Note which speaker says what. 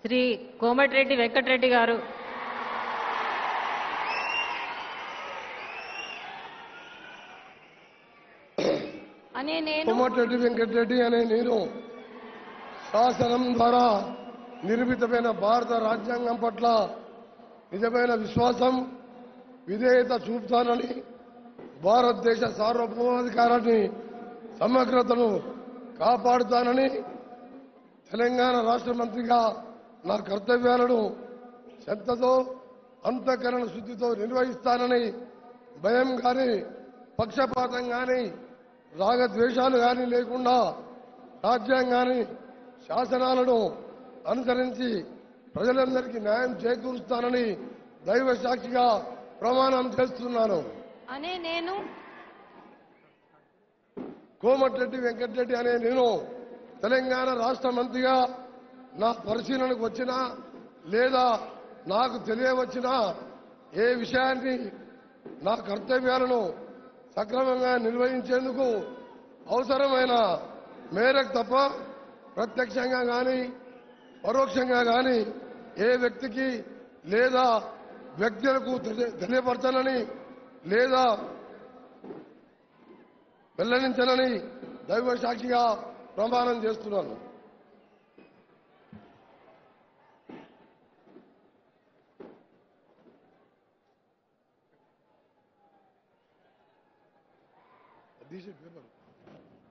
Speaker 1: శ్రీ కోమటిరెడ్డి వెంకటరెడ్డి గారు అనే నేను
Speaker 2: కోమటిరెడ్డి వెంకటరెడ్డి అనే నేను శాసనం ద్వారా నిర్మితమైన భారత రాజ్యాంగం పట్ల నిజమైన విశ్వాసం విధేయత చూపుతానని భారతదేశ సార్వభౌమాధికారాన్ని సమగ్రతను కాపాడుతానని తెలంగాణ రాష్ట్ర మంత్రిగా నా కర్తవ్యాలను శ్రద్ధతో అంతఃకరణ శుద్ధితో నిర్వహిస్తానని భయం కానీ పక్షపాతం కానీ రాగద్వేషాలు కానీ లేకుండా రాజ్యాంగాన్ని శాసనాలను అనుసరించి ప్రజలందరికీ న్యాయం చేకూరుస్తానని దైవ సాక్షిగా ప్రమాణం చేస్తున్నాను
Speaker 1: అనే నేను
Speaker 2: కోమటిరెడ్డి వెంకటరెడ్డి అనే నేను తెలంగాణ రాష్ట్ర మంత్రిగా నా పరిశీలనకు వచ్చినా లేదా నాకు తెలియవచ్చినా ఏ విషయాన్ని నా కర్తవ్యాలను సక్రమంగా నిర్వహించేందుకు అవసరమైన మేరకు తప్ప ప్రత్యక్షంగా కానీ పరోక్షంగా కానీ ఏ వ్యక్తికి లేదా వ్యక్తులకు తెలియ- తెలియపరచనని లేదా వెల్లడించనని దైవ సాక్షిగా ప్రమాణం చేస్తున్నాను తీసే పేపర్